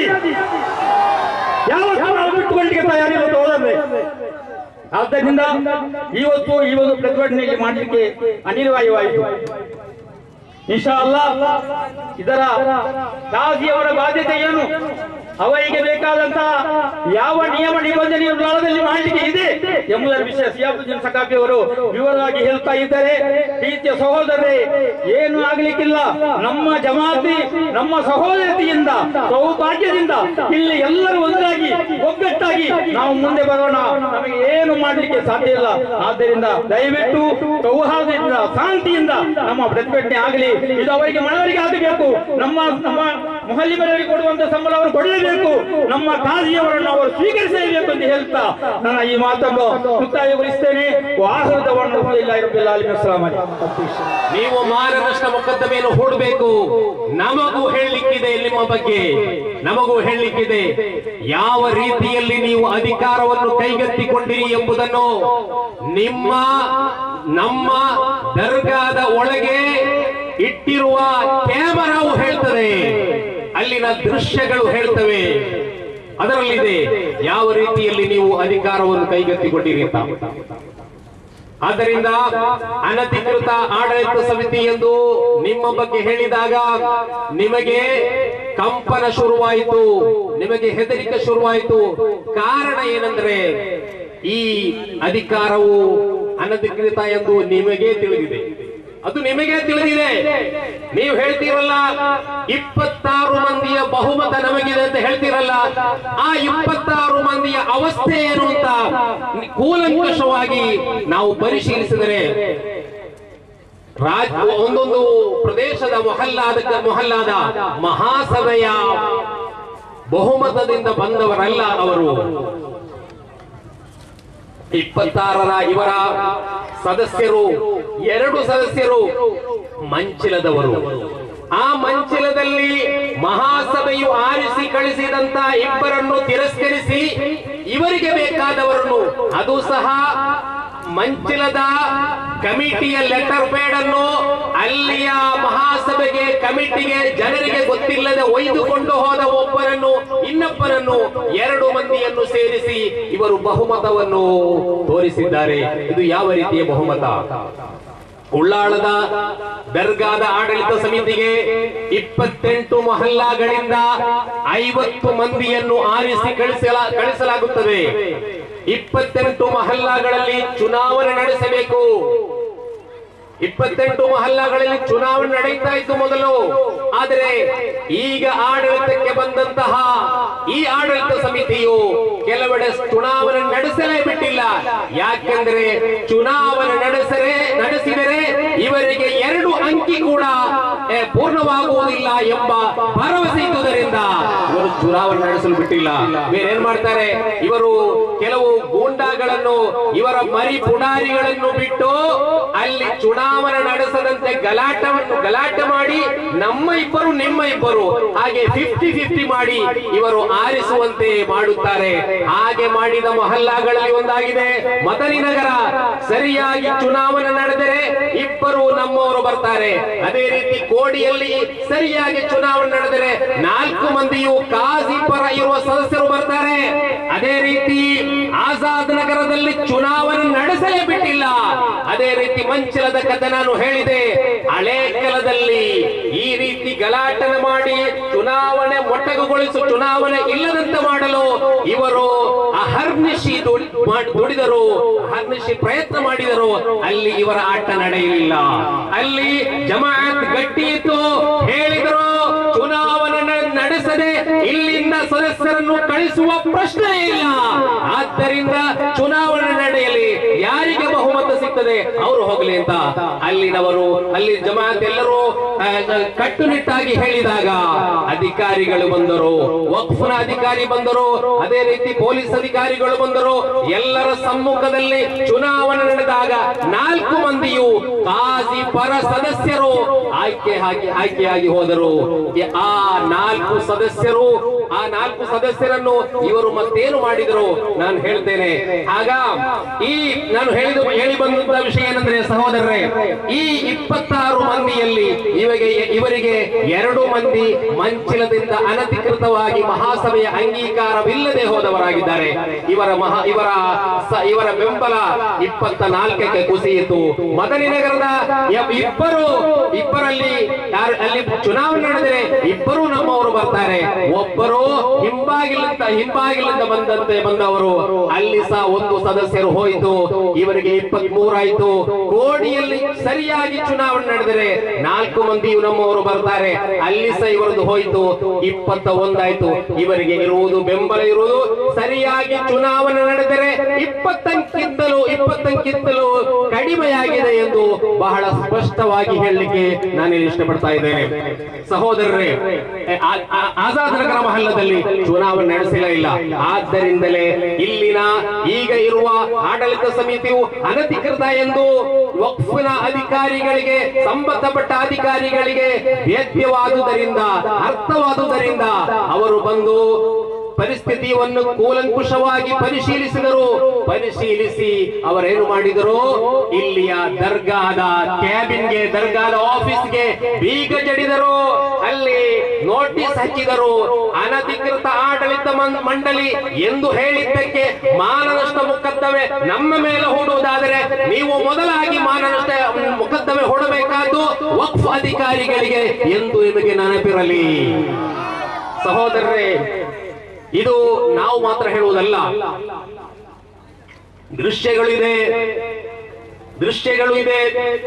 ಯಾವತ್ತೂ ನಾವು ಬಿಟ್ಟುಕೊಳ್ಳಿಕ್ಕೆ ತಯಾರಿಲ್ಲ ಸಹೋದರರೇ ಆದ್ದರಿಂದ ಇವತ್ತು ಈ ಒಂದು ಪ್ರತಿಭಟನೆಯಲ್ಲಿ ಮಾಡಲಿಕ್ಕೆ ಅನಿವಾರ್ಯವಾಯಿತು ಇನ್ಶಾ ಅಲ್ಲಾ ಇದರ ಕಾಜಿಯವರ ಬಾಧ್ಯತೆ ಏನು ಅವರಿಗೆ ಬೇಕಾದಂತಹ ಯಾವ ನಿಯಮ ನಿಬಂಧನೆಯ ಕಾಲದಲ್ಲಿ ಮಾಡಲಿಕ್ಕೆ ಇದೆ ಎಂಬುದರ ವಿಷಯ ಸಿಯಾಬುದ್ದೀನ್ ಸಕಾಫಿ ಅವರು ವಿವರವಾಗಿ ಹೇಳ್ತಾ ಇದ್ದಾರೆ ಪ್ರೀತಿಯ ಸಹೋದರರೇ ಏನು ಆಗ್ಲಿಕ್ಕಿಲ್ಲ ನಮ್ಮ ಜಮಾತಿ ನಮ್ಮ ಸಹೋದರತೆಯಿಂದ ಸೌಭಾಗ್ಯದಿಂದ ಇಲ್ಲಿ ಎಲ್ಲರೂ ಒಂದಾಗಿ ಒಗ್ಗಟ್ಟಾಗಿ ನಾವು ಮುಂದೆ ಬರೋಣ ನಮಗೆ ಏನು ಮಾಡಲಿಕ್ಕೆ ಸಾಧ್ಯ ಇಲ್ಲ ಆದ್ದರಿಂದ ದಯವಿಟ್ಟು ಸೌಹಾರ್ದದಿಂದ ಶಾಂತಿಯಿಂದ ನಮ್ಮ ಪ್ರತಿಭಟನೆ ಆಗಲಿ ಇದು ಅವರಿಗೆ ಮನವರಿಕೆ ಆಗಬೇಕು ನಮ್ಮ ನಮ್ಮ ಮೊಹಲ್ಲಿಮರಿಗೆ ಕೊಡುವಂತ ಸಂಬಳ ಅವರು ಕೊಡಲೇಬೇಕು ನಮ್ಮ ಕಾಜಿಯವರನ್ನು ಅವರು ಸ್ವೀಕರಿಸಲೇಬೇಕು ಅಂತ ಹೇಳ್ತಾ ನನ್ನ ಈ ಮಾತನ್ನು ಮುಕ್ತಾಯಗೊಳಿಸ್ತೇನೆ ವಾಹನದವನ್ನು ಇಲ್ಲ ಇರಬಿಲ್ಲ ಅಲಿ ಅಸ್ಸಲಾಂ ನೀವು ಮಾನನಷ್ಟ ಮೊಕದ್ದಮೆಯನ್ನು ಹೂಡಬೇಕು ನಮಗೂ ಹೇಳಲಿಕ್ಕಿದೆ ನಿಮ್ಮ ಬಗ್ಗೆ ನಮಗೂ ಹೇಳಲಿಕ್ಕಿದೆ ಯಾವ ರೀತಿಯಲ್ಲಿ ನೀವು ಅಧಿಕಾರವನ್ನು ಕೈಗೆತ್ತಿಕೊಂಡಿರಿ ಎಂಬುದನ್ನು ನಿಮ್ಮ ನಮ್ಮ ದರ್ಗಾದ ಒಳಗೆ ಇಟ್ಟಿರುವ ಕ್ಯಾಮರಾವು ಹೇಳ್ತದೆ ಅಲ್ಲಿನ ದೃಶ್ಯಗಳು ಹೇಳ್ತವೆ ಅದರಲ್ಲಿದೆ ಯಾವ ರೀತಿಯಲ್ಲಿ ನೀವು ಅಧಿಕಾರವನ್ನು ಕೈಗೆತ್ತಿಕೊಂಡಿರಿ ಅಂತ ಆದ್ದರಿಂದ ಅನಧಿಕೃತ ಆಡಳಿತ ಸಮಿತಿ ಎಂದು ನಿಮ್ಮ ಬಗ್ಗೆ ಹೇಳಿದಾಗ ನಿಮಗೆ ಕಂಪನ ಶುರುವಾಯಿತು ನಿಮಗೆ ಹೆದರಿಕೆ ಶುರುವಾಯಿತು ಕಾರಣ ಏನಂದ್ರೆ ಈ ಅಧಿಕಾರವು ಅನಧಿಕೃತ ಎಂದು ನಿಮಗೆ ತಿಳಿದಿದೆ ಅದು ನಿಮಗೆ ತಿಳಿದಿದೆ ನೀವು ಹೇಳ್ತೀರಲ್ಲ ಇಪ್ಪತ್ತಾರು ಮಂದಿಯ ಬಹುಮತ ನಮಗಿದೆ ಅಂತ ಹೇಳ್ತೀರಲ್ಲ ಆ ಇಪ್ಪತ್ತಾರು ಮಂದಿಯ ಅವಸ್ಥೆ ಏನು ಅಂತ ಕೂಲಂಕಷವಾಗಿ ನಾವು ಪರಿಶೀಲಿಸಿದರೆ ರಾಜ್ ಒಂದೊಂದು ಪ್ರದೇಶದ ಮೊಹಲ್ಲಾದ ಮೊಹಲ್ಲಾದ ಮಹಾಸಭೆಯ ಬಹುಮತದಿಂದ ಬಂದವರಲ್ಲ ಅವರು ಇಪ್ಪತ್ತಾರರ ಇವರ ಸದಸ್ಯರು ಎರಡು ಸದಸ್ಯರು ಮಂಚಿಲದವರು ಆ ಮಂಚಿಲದಲ್ಲಿ ಮಹಾಸಭೆಯು ಆರಿಸಿ ಕಳಿಸಿದಂತ ಇಬ್ಬರನ್ನು ತಿರಸ್ಕರಿಸಿ ಇವರಿಗೆ ಬೇಕಾದವರನ್ನು ಅದು ಸಹ ಮಂಚಿಲದ ಕಮಿಟಿಯ ಲೆಟರ್ ಪ್ಯಾಡ್ ಅನ್ನು ಅಲ್ಲಿಯ ಮಹಾಸಭೆಗೆ ಕಮಿಟಿಗೆ ಜನರಿಗೆ ಗೊತ್ತಿಲ್ಲದೆ ಒಯ್ದುಕೊಂಡು ಹೋದ ಒಬ್ಬರನ್ನು ಇನ್ನೊಬ್ಬರನ್ನು ಎರಡು ಮಂದಿಯನ್ನು ಸೇರಿಸಿ ಇವರು ಬಹುಮತವನ್ನು ತೋರಿಸಿದ್ದಾರೆ ಇದು ಯಾವ ರೀತಿಯ ಬಹುಮತ ಉಳ್ಳಾಳದ ದರ್ಗಾದ ಆಡಳಿತ ಸಮಿತಿಗೆ ಇಪ್ಪತ್ತೆಂಟು ಮೊಹಲ್ಲಾಗಳಿಂದ ಐವತ್ತು ಮಂದಿಯನ್ನು ಆರಿಸಿ ಕಳಿಸಲ ಕಳಿಸಲಾಗುತ್ತದೆ ಇಪ್ಪತ್ತೆಂಟು ಮೊಹಲ್ಲಾಗಳಲ್ಲಿ ಚುನಾವಣೆ ನಡೆಸಬೇಕು ಇಪ್ಪತ್ತೆಂಟು ಮಹಲ್ಲಾಗಳಲ್ಲಿ ಚುನಾವಣೆ ನಡೆಯುತ್ತಾ ಇತ್ತು ಮೊದಲು ಆದರೆ ಈಗ ಆಡಳಿತಕ್ಕೆ ಬಂದಂತಹ ಈ ಆಡಳಿತ ಸಮಿತಿಯು ಕೆಲವೆಡೆ ಚುನಾವಣೆ ನಡೆಸಲೇ ಬಿಟ್ಟಿಲ್ಲ ಯಾಕೆಂದ್ರೆ ಚುನಾವಣೆ ನಡೆಸರೆ ನಡೆಸಿದರೆ ಇವರಿಗೆ ಎರಡು ಅಂಕಿ ಕೂಡ ಏ, ಪೂರ್ಣವಾಗುವುದಿಲ್ಲ ಎಂಬ ಭರವಸೆ ಇದ್ದುದರಿಂದ ಇವರು ಚುನಾವಣೆ ನಡೆಸಲು ಬಿಟ್ಟಿಲ್ಲ ಬೇರೇನ್ ಮಾಡ್ತಾರೆ ಇವರು ಕೆಲವು ಗೂಂಡಾಗಳನ್ನು ಇವರ ಮರಿ ಪುಡಾರಿಗಳನ್ನು ಬಿಟ್ಟು ಅಲ್ಲಿ ಚುನಾವಣೆ ನಡೆಸದಂತೆ ಗಲಾಟವನ್ನು ಗಲಾಟೆ ಮಾಡಿ ನಮ್ಮ ಇಬ್ಬರು ನಿಮ್ಮ ಇಬ್ಬರು ಹಾಗೆ ಫಿಫ್ಟಿ ಫಿಫ್ಟಿ ಮಾಡಿ ಇವರು ಆರಿಸುವಂತೆ ಮಾಡುತ್ತಾರೆ ಹಾಗೆ ಮಾಡಿದ ಮೊಹಲ್ಲಾಗಳಲ್ಲಿ ಒಂದಾಗಿದೆ ಮದನಿ ನಗರ ಸರಿಯಾಗಿ ಚುನಾವಣೆ ನಡೆದರೆ ಇಬ್ಬರು ನಮ್ಮವರು ಬರ್ತಾರೆ ಅದೇ ರೀತಿ ಕೋಡಿಯಲ್ಲಿ ಸರಿಯಾಗಿ ಚುನಾವಣೆ ನಡೆದರೆ ನಾಲ್ಕು ಮಂದಿಯು ಕಾಜಿ ಪರ ಇರುವ ಸದಸ್ಯರು ಬರ್ತಾರೆ ಅದೇ ರೀತಿ ಆಜಾದ್ ನಗರದಲ್ಲಿ ಚುನಾವಣೆ ನಡೆಸಲೇ ಬಿಟ್ಟಿಲ್ಲ ಅದೇ ರೀತಿ ಮಂಚಲದ ಕಥೆ ನಾನು ಹೇಳಿದೆ ಹಳೆ ಕಾಲದಲ್ಲಿ ಈ ರೀತಿ ಗಲಾಟನೆ ಮಾಡಿ ಚುನಾವಣೆ ಮೊಟಕುಗೊಳಿಸು ಚುನಾವಣೆ ಇಲ್ಲದಂತೆ ಮಾಡಲು ಇವರು ಅಹರ್ನಿಶಿ ದುಡಿ- ಮಾಡ್- ದುಡಿದರು ಅಹರ್ನಿಶಿ ಪ್ರಯತ್ನ ಮಾಡಿದರು ಅಲ್ಲಿ ಇವರ ಆಟ ನಡೆಯಲಿಲ್ಲ ಅಲ್ಲಿ ಜಮಾಅತ್ ಗಟ್ಟಿ ಇತ್ತು ಹೇಳಿದರು ಚುನಾವಣೆ ನ- ನಡೆಸದೆ ಇಲ್ಲಿಂದ ಸದಸ್ಯರನ್ನು ಕಳಿಸುವ ಪ್ರಶ್ನೆ ಇಲ್ಲ ಆದ್ದರಿಂದ ಚುನಾವಣೆ ನಡೆಯಲಿ ಯಾರಿಗೆ ಬಹುಮತ ಸಿಗ್ತದೆ ಅವರು ಹೋಗಲಿ ಅಂತ ಅಲ್ಲಿನವರು ಅಲ್ಲಿ ಜಮಾತ್ ಎಲ್ಲರೂ ಆ, ಕಟ್ಟುನಿಟ್ಟಾಗಿ ಹೇಳಿದಾಗ ಅಧಿಕಾರಿಗಳು ಬಂದರು ವಕ್ಫ್ನ ಅಧಿಕಾರಿ ಬಂದರು ಅದೇ ರೀತಿ ಪೊಲೀಸ್ ಅಧಿಕಾರಿಗಳು ಬಂದರು ಎಲ್ಲರ ಸಮ್ಮುಖದಲ್ಲಿ ಚುನಾವಣೆ ನಡೆದಾಗ ನಾಲ್ಕು ಮಂದಿಯು ಕಾಜಿ ಪರ ಸದಸ್ಯರು ಆಯ್ಕೆ ಆಗಿ ಆಯ್ಕೆಯಾಗಿ ಹೋದರು ಎ- ಆ ನಾಲ್ಕು ಸದಸ್ಯರು ಆ ನಾಲ್ಕು ಸದಸ್ಯರನ್ನು ಇವರು ಮತ್ತೇನು ಮಾಡಿದರು ನಾನು ಹೇಳ್ತೇನೆ ಆಗ ಈ ನಾನು ಹೇಳಿದ ಹೇಳಿ ಬಂದಂತ ವಿಷಯ ಏನಂದ್ರೆ ಸಹೋದರರೇ ಈ ಇಪ್ಪತ್ತಾರು ಮಂದಿಯಲ್ಲಿ ಇವರಿಗೆ ಇವರಿಗೆ ಎರಡು ಮಂದಿ ಮಂಚಿಲದಿಂದ ಅನಧಿಕೃತವಾಗಿ ಮಹಾಸಭೆಯ ಅಂಗೀಕಾರವಿಲ್ಲದೆ ಹೋದವರಾಗಿದ್ದಾರೆ ಇವರ ಮಹಾ ಇವರ ಸ- ಇವರ ಬೆಂಬಲ ಇಪ್ಪತ್ತ ನಾಲ್ಕಕ್ಕೆ ಕುಸಿಯಿತು ಮದನಿ ನಗರದ ಯ- ಇಬ್ಬರು ಇಬ್ಬರಲ್ಲಿ ಯಾರು ಅಲ್ಲಿ ಚುನಾವಣೆ ನಡೆದರೆ ಇಬ್ಬರು ನಮ್ಮವರು ಬರ್ತಾರೆ ಒಬ್ಬರು ಹಿಂಬಾಗಿಲಿಂದ ಹಿಂಬಾಗಿಲಿಂದ ಬಂದಂತೆ ಬಂದವರು ಅಲ್ಲಿ ಸಹ ಒಂದು ಸದಸ್ಯರು ಹೋಯಿತು ಇವರಿಗೆ ಇಪ್ಪತ್ತ್ ಮೂರಾಯ್ತು ಕೋಡಿಯಲ್ಲಿ ಸರಿಯಾಗಿ ಚುನಾವಣೆ ನಡೆದರೆ ನಾಲ್ಕು ಮಂದಿಯು ನಮ್ಮವರು ಬರ್ತಾರೆ ಅಲ್ಲಿ ಸಹ ಇವರದ್ದು ಹೋಯಿತು ಇಪ್ಪತ್ತ ಒಂದಾಯ್ತು ಇವರಿಗೆ ಇರುವುದು ಬೆಂಬಲ ಇರುವುದು ಸರಿಯಾಗಿ ಚುನಾವಣೆ ನಡೆದರೆ ಇಪ್ಪತ್ತಕ್ಕಿಂತಲೂ ಇಪ್ಪತ್ತಕ್ಕಿಂತಲೂ ಕಡಿಮೆಯಾಗಿದೆ ಎಂದು ಬಹಳ ಸ್ಪಷ್ಟವಾಗಿ ಹೇಳಲಿಕ್ಕೆ ನಾನು ಇಷ್ಟಪಡ್ತಾ ಇದ್ದೇನೆ ಸಹೋದರರೇ ಆ- ಆ- ಆಜಾದ್ ನಗರ ಮಹಲ್ಲದಲ್ಲಿ ಚುನಾವಣೆ ನಡೆಸಿಲ್ಲ ಇಲ್ಲ ಆದ್ದರಿಂದಲೇ ಇಲ್ಲಿನ ಈಗ ಇರುವ ಆಡಳಿತ ಸಮಿತಿಯು ಅನಧಿಕೃತ ಎಂದು ವಕ್ಫ್ನ ಅಧಿಕಾರಿಗಳಿಗೆ ಸಂಬಂಧಪಟ್ಟ ಅಧಿಕಾರಿಗಳಿಗೆ ವೇದ್ಯವಾದುದರಿಂದ ಅರ್ಥವಾದುದರಿಂದ ಅವರು ಬಂದು ಪರಿಸ್ಥಿತಿಯನ್ನು ಕೂಲಂಕುಷವಾಗಿ ಪರಿಶೀಲಿಸಿದರು ಪರಿಶೀಲಿಸಿ ಅವರೇನು ಮಾಡಿದರು ಇಲ್ಲಿಯ ದರ್ಗಾದ ಕ್ಯಾಬಿನ್ಗೆ ದರ್ಗಾದ ಆಫೀಸ್ಗೆ ಬೀಗ ಜಡಿದರು ಅಲ್ಲಿ ನೋಟಿಸ್ ಹಾಕಿದರು ಅನಧಿಕೃತ ಆಡಳಿತ ಮಂ- ಮಂಡಳಿ ಎಂದು ಹೇಳಿದ್ದಕ್ಕೆ ಮಾನನಷ್ಟ ಮೊಕದ್ದಮೆ ನಮ್ಮ ಮೇಲೆ ಹೂಡುವುದಾದರೆ ನೀವು ಮೊದಲಾಗಿ ಮಾನನಷ್ಟ ಮೊಕದ್ದಮೆ ಹೂಡಬೇಕಾದ್ದು ವಕ್ಫ್ ಅಧಿಕಾರಿಗಳಿಗೆ ಎಂದು ನಿಮಗೆ ನೆನಪಿರಲಿ ಸಹೋದರರೇ ಇದು ನಾವು ಮಾತ್ರ ಹೇಳುವುದಲ್ಲ ದೃಶ್ಯಗಳಿದೆ ದೃಶ್ಯಗಳು ಇದೆ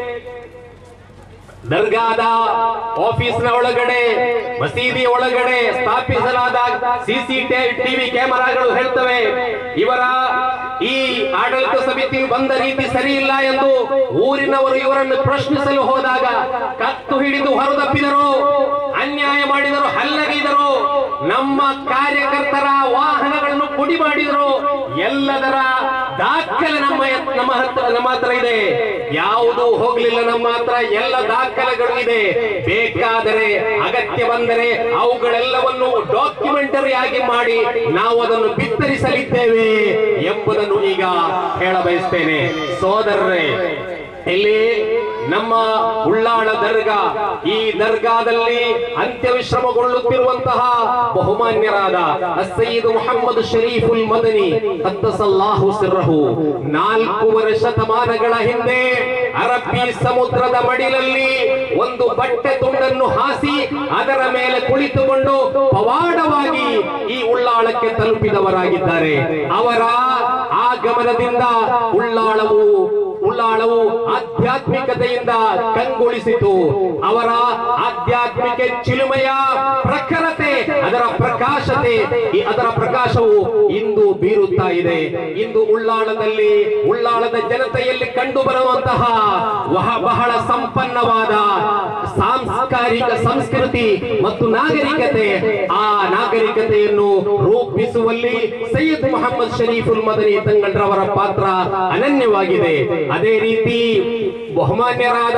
ದರ್ಗಾದ ಆಫೀಸ್ನ ಒಳಗಡೆ ಮಸೀದಿಯ ಒಳಗಡೆ ಸ್ಥಾಪಿಸಲಾದ ಸಿಸಿ ಟಿವಿ ಕ್ಯಾಮೆರಾಗಳು ಹೇಳ್ತವೆ ಇವರ ಈ ಆಡಳಿತ ಸಮಿತಿ ಬಂದ ರೀತಿ ಸರಿ ಇಲ್ಲ ಎಂದು ಊರಿನವರು ಇವರನ್ನು ಪ್ರಶ್ನಿಸಲು ಹೋದಾಗ ಕತ್ತು ಹಿಡಿದು ಹೊರದಪ್ಪಿದರು ಅನ್ಯಾಯ ಮಾಡಿದರು ಹಲ್ಲಗಿದರು ನಮ್ಮ ಕಾರ್ಯಕರ್ತರ ವಾಹನಗಳನ್ನು ಪುಡಿ ಮಾಡಿದರು ಎಲ್ಲದರ ದಾಖಲೆ ನಮ್ಮ ಎತ್- ನಮ್ಮ ಹತ್ರ ನಮ್ಮ ಹತ್ರ ಇದೆ ಯಾವುದು ಹೋಗ್ಲಿಲ್ಲ ನಮ್ಮ ಹತ್ರ ಎಲ್ಲ ದಾಖಲೆಗಳು ಇದೆ ಬೇಕಾದರೆ ಅಗತ್ಯ ಬಂದರೆ ಅವುಗಳೆಲ್ಲವನ್ನು ಡಾಕ್ಯುಮೆಂಟರಿ ಆಗಿ ಮಾಡಿ ನಾವು ಅದನ್ನು ಬಿತ್ತರಿಸಲಿದ್ದೇವೆ ಎಂಬುದನ್ನು ಈಗ ಹೇಳ ಬಯಸ್ತೇನೆ ಸೋದರರೇ ಇಲ್ಲಿ ನಮ್ಮ ಉಳ್ಳಾಳ ದರ್ಗಾ ಈ ದರ್ಗಾದಲ್ಲಿ ಅಂತ್ಯವಿಶ್ರಮಗೊಳ್ಳುತ್ತಿರುವಂತಹ ಬಹುಮಾನ್ಯರಾದ ಸಯ್ಯದ್ ಮುಹಮ್ಮದ್ ಶರೀಫುಲ್ ಮದನಿ ಕದ್ದಸಲ್ಲಾಹು ಸಿರ್ರಹು ನಾಲ್ಕೂವರೆ ಶತಮಾನಗಳ ಹಿಂದೆ ಅರಬ್ಬಿ ಸಮುದ್ರದ ಮಡಿಲಲ್ಲಿ ಒಂದು ಬಟ್ಟೆ ತುಂಡನ್ನು ಹಾಸಿ ಅದರ ಮೇಲೆ ಕುಳಿತುಕೊಂಡು ಪವಾಡವಾಗಿ ಈ ಉಳ್ಳಾಳಕ್ಕೆ ತಲುಪಿದವರಾಗಿದ್ದಾರೆ ಅವರ ಆಗಮನದಿಂದ ಉಳ್ಳಾಳವು ಉಳ್ಳಾಳವು ಆಧ್ಯಾತ್ಮಿಕತೆಯಿಂದ ಕಂಗೊಳಿಸಿತು ಅವರ ಆಧ್ಯಾತ್ಮಿಕ ಚಿಲುಮೆಯ ಪ್ರಖರತೆ ಅದರ ಪ್ರಕಾಶತೆ ಈ- ಅದರ ಪ್ರಕಾಶವು ಇಂದು ಬೀರುತ್ತಾ ಇದೆ ಇಂದು ಉಳ್ಳಾಳದಲ್ಲಿ ಉಳ್ಳಾಳದ ಜನತೆಯಲ್ಲಿ ಕಂಡು ಬರುವಂತಹ ವಹ- ಬಹಳ ಸಂಪನ್ನವಾದ ಸಾಂಸ್ಕಾರಿಕ ಸಂಸ್ಕೃತಿ ಮತ್ತು ನಾಗರಿಕತೆ ಆ ನಾಗರಿಕತೆಯನ್ನು ರೂಪಿಸುವಲ್ಲಿ ಸೈಯದ್ ಮೊಹಮ್ಮದ್ ಶರೀಫುಲ್ ಮದನಿ ತಂಗಡ್ರವರ ಪಾತ್ರ ಅನನ್ಯವಾಗಿದೆ ಅದೇ ರೀತಿ ಬಹುಮಾನ್ಯರಾದ